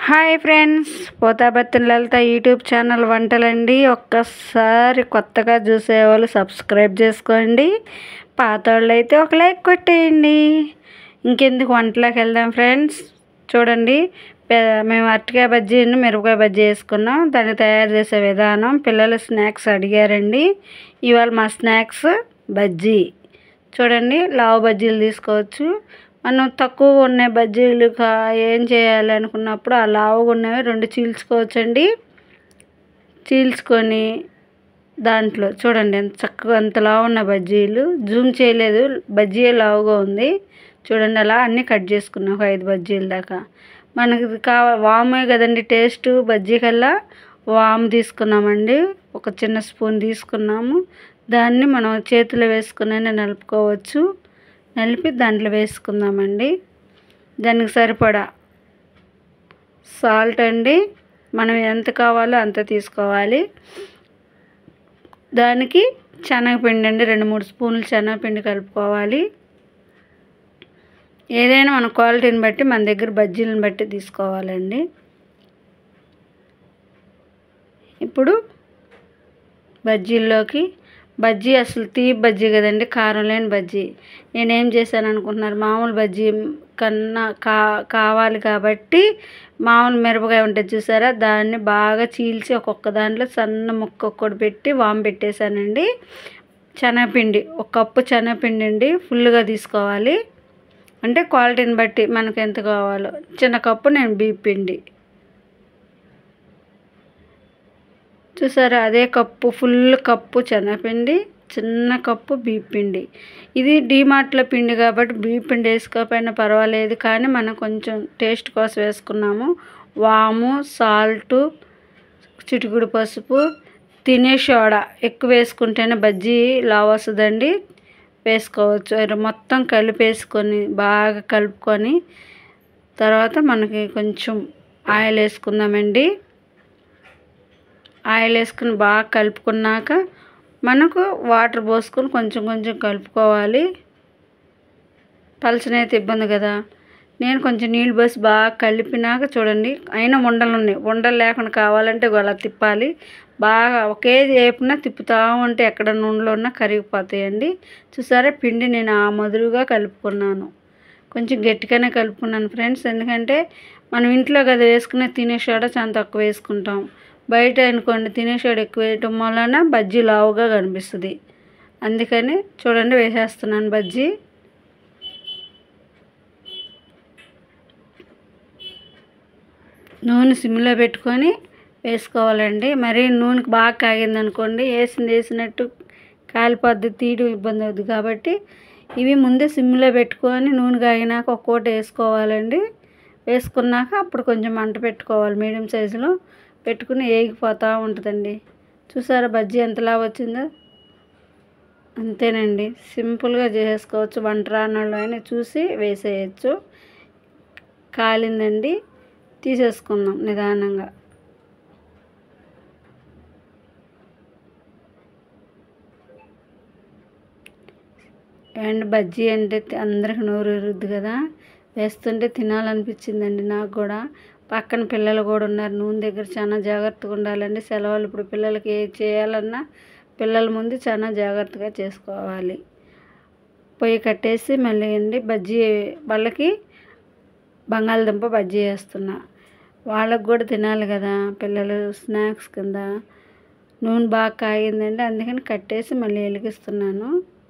hi friends Pothabathina Lalitha YouTube channel వంటలండి ఒక్కసారి కొత్తగా చూసేవాళ్ళు సబ్స్క్రైబ్ చేసుకోండి పాత వాళ్ళు అయితే ఒక లైక్ కొట్టేయండి ఇంకెందుకు వంటలోకి వెళ్దాం ఫ్రెండ్స్ చూడండి పె- మేము అరటికాయ బజ్జీని మిరపకాయ బజ్జీ వేసుకున్నాం దాన్ని తయారు చేసే విధానం పిల్లలు స్నాక్స్ అడిగారండి ఇవాళ మా స్నాక్స్ బజ్జీ చూడండి లావు బజ్జీలు తీసుకోవచ్చు మనం తక్కువ ఉన్న బజ్జీలు కా ఏం చేయాలి అనుకున్నప్పుడు ఆ లావుగా ఉన్నవి రెండు చీల్చుకోవచ్చండి చీల్చుకొని దాంట్లో చూడండి ఎంత చక్కగా అంత లావు ఉన్న బజ్జీలు జూమ్ చేయలేదు బజ్జీ లావుగా ఉంది చూడండి అలా అన్నీ కట్ చేసుకున్నాం ఒక ఐదు బజ్జీల దాకా మనకి కావ వామే కదండి టేస్ట్ బజ్జీ కల్లా వాము తీసుకున్నామండి ఒక చిన్న స్పూన్ తీసుకున్నాము దాన్ని మనం చేతిలో వేసుకుని నలుపుకోవచ్చు నలిపి దాంట్లో వేసుకుందామండి దానికి సరిపడా సాల్ట్ అండి మనం ఎంత కావాలో అంత తీసుకోవాలి దానికి శనగపిండి అండి రెండు మూడు స్పూన్లు శనగపిండి కలుపుకోవాలి ఏదైనా మన క్వాలిటీని బట్టి మన దగ్గర బజ్జీలను బట్టి తీసుకోవాలండి ఇప్పుడు బజ్జీల్లోకి బజ్జీ అసలు తీ బజ్జీ కదండి కారం లేని బజ్జీ నేనేం చేశాను అనుకుంటున్నారు మామూలు బజ్జీ కన్నా కా కావాలి కాబట్టి మామూలు మిరపకాయ ఉంటుంది చూసారా దాన్ని బాగా చీల్చి ఒక్కొక్క దాంట్లో సన్న ముక్క ఒక్కటి పెట్టి వాము పెట్టేశానండి శనగపిండి ఒక కప్పు శనగపిండి అండి ఫుల్గా తీసుకోవాలి అంటే క్వాలిటీని బట్టి మనకు ఎంత కావాలో చిన్న కప్పు నేను బియ్య పిండి చూసారా అదే కప్పు ఫుల్ కప్పు శనగపిండి చిన్న కప్పు బియ్య పిండి ఇది డీమార్ట్లో పిండి కాబట్టి బియ్య పిండి వేసుకోకపోయినా పర్వాలేదు కానీ మనం కొంచెం టేస్ట్ కోసం వేసుకున్నాము వాము సాల్టు చిటికుడు పసుపు తినే సోడా ఎక్కువ వేసుకుంటేనే బజ్జీ లావు వస్తుందండి వేసుకోవచ్చు అది మొత్తం కలిపేసుకొని బాగా కలుపుకొని తర్వాత మనకి కొంచెం ఆయిల్ వేసుకుందామండి ఆయిల్ వేసుకుని బాగా కలుపుకున్నాక మనకు వాటర్ పోసుకొని కొంచెం కొంచెం కలుపుకోవాలి పలచనైతే ఇబ్బంది కదా నేను కొంచెం నీళ్ళు పోసి బాగా కలిపినాక చూడండి అయినా ఉండలు ఉన్నాయి ఉండలు లేకుండా కావాలంటే అలా తిప్పాలి బాగా ఒకే వేపున తిప్పుతూ ఉంటే ఎక్కడ నూనెలో ఉన్నా కరిగిపోతాయండి చూసారా పిండి నేను ఆ మధురుగా కలుపుకున్నాను కొంచెం గట్టిగానే కలుపుకున్నాను ఫ్రెండ్స్ ఎందుకంటే మనం ఇంట్లో కదా వేసుకునే తినే సోడా చాలా తక్కువ వేసుకుంటాం బయట అనుకోండి తినే సోడా ఎక్కువ వేయటం వలన బజ్జీ లావుగా కనిపిస్తుంది అందుకని చూడండి వేసేస్తున్నాను బజ్జీ నూనె సిమ్లో పెట్టుకొని వేసుకోవాలండి మరి నూనెకి బాగా కాగింది అనుకోండి వేసింది వేసినట్టు కాలిపోద్ది తీయడం ఇబ్బంది అవుద్ది కాబట్టి ఇవి ముందే సిమ్లో పెట్టుకొని నూనె కాగినాక ఒక్కోటి వేసుకోవాలండి వేసుకున్నాక అప్పుడు కొంచెం మంట పెట్టుకోవాలి మీడియం సైజులో పెట్టుకుని ఏగిపోతూ ఉంటుందండి చూసారా బజ్జీ ఎంతలా వచ్చిందో అంతేనండి సింపుల్గా చేసేసుకోవచ్చు వంట రానోళ్ళు అయినా చూసి వేసేయచ్చు కాలిందండి తీసేసుకుందాం నిదానంగా అండ్ బజ్జీ అంటే తి- అందరికి నోరు ఎరుద్ది కదా వేస్తుంటే తినాలనిపించిందండి నాకు కూడా పక్కన పిల్లలు కూడా ఉన్నారు నూనె దగ్గర చాలా జాగ్రత్తగా ఉండాలండి సెలవులు ఇప్పుడు పిల్లలకి ఏ చేయాలన్నా పిల్లల ముందు చాలా జాగ్రత్తగా చేసుకోవాలి పొయ్యి కట్టేసి మళ్ళీ అండి బజ్జీ వాళ్ళకి బంగాళదుంప బజ్జీ వేస్తున్నా వాళ్ళకు కూడా తినాలి కదా పిల్లలు స్నాక్స్ కింద నూనె బాగా కాగిందండి అందుకని కట్టేసి మళ్ళీ వెలిగిస్తున్నాను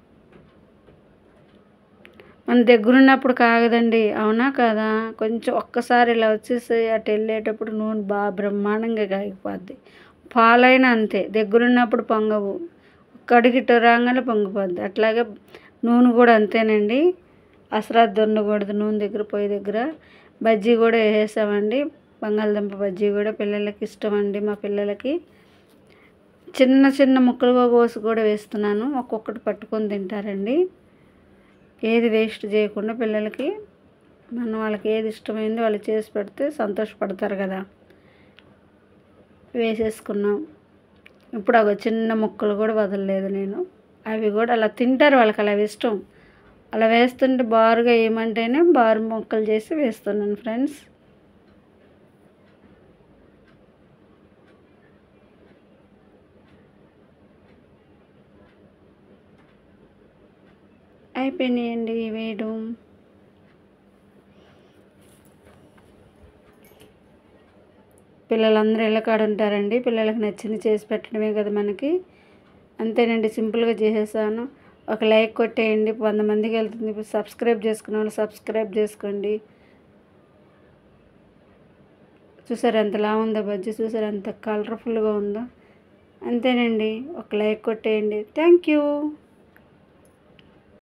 మన దగ్గరున్నప్పుడు కాగదండి అవునా కదా కొంచెం ఒక్కసారి ఇలా వచ్చేసి అటు వెళ్ళేటప్పుడు నూనె బాగా బ్రహ్మాండంగా కాగిపోద్ది పాలైనా అంతే దగ్గరున్నప్పుడు పొంగవు కడిగిట్టు రాగానే పొంగిపోద్ది అట్లాగే నూనె కూడా అంతేనండి అసరాద్ది ఉండకూడదు నూనె దగ్గర పొయ్యి దగ్గర బజ్జీ కూడా వేసేసామండి బంగాళదుంప బజ్జీ కూడా పిల్లలకి ఇష్టం అండి మా పిల్లలకి చిన్న చిన్న ముక్కలుగా కోసి కూడా వేస్తున్నాను ఒక్కొక్కటి పట్టుకొని తింటారండి ఏది వేస్ట్ చేయకుండా పిల్లలకి మనం వాళ్ళకి ఏది ఇష్టమైంది వాళ్ళు చేసి పెడితే సంతోషపడతారు కదా వేసేసుకున్నాం ఇప్పుడు అవి చిన్న ముక్కలు కూడా వదలలేదు నేను అవి కూడా అలా తింటారు వాళ్ళకి అలా ఇష్టం అలా వేస్తుంటే బారుగా వేయమంటేనే బారు ముక్కలు చేసి వేస్తున్నాను ఫ్రెండ్స్ అయిపోయినాయండి వేయడం పిల్లలందరూ ఇళ్ళ కాడ ఉంటారండి పిల్లలకు నచ్చింది చేసి పెట్టడమే కదా మనకి అంతేనండి సింపుల్గా చేసేసాను ఒక లైక్ కొట్టేయండి వంద మందికి వెళ్తుంది ఇప్పుడు సబ్స్క్రైబ్ చేసుకున్న వాళ్ళు సబ్స్క్రైబ్ చేసుకోండి చూసారు ఎంతలా ఉందో బజ్జీ చూసారు ఎంత కలర్ఫుల్గా ఉందో అంతేనండి ఒక లైక్ కొట్టేయండి థ్యాంక్ యూ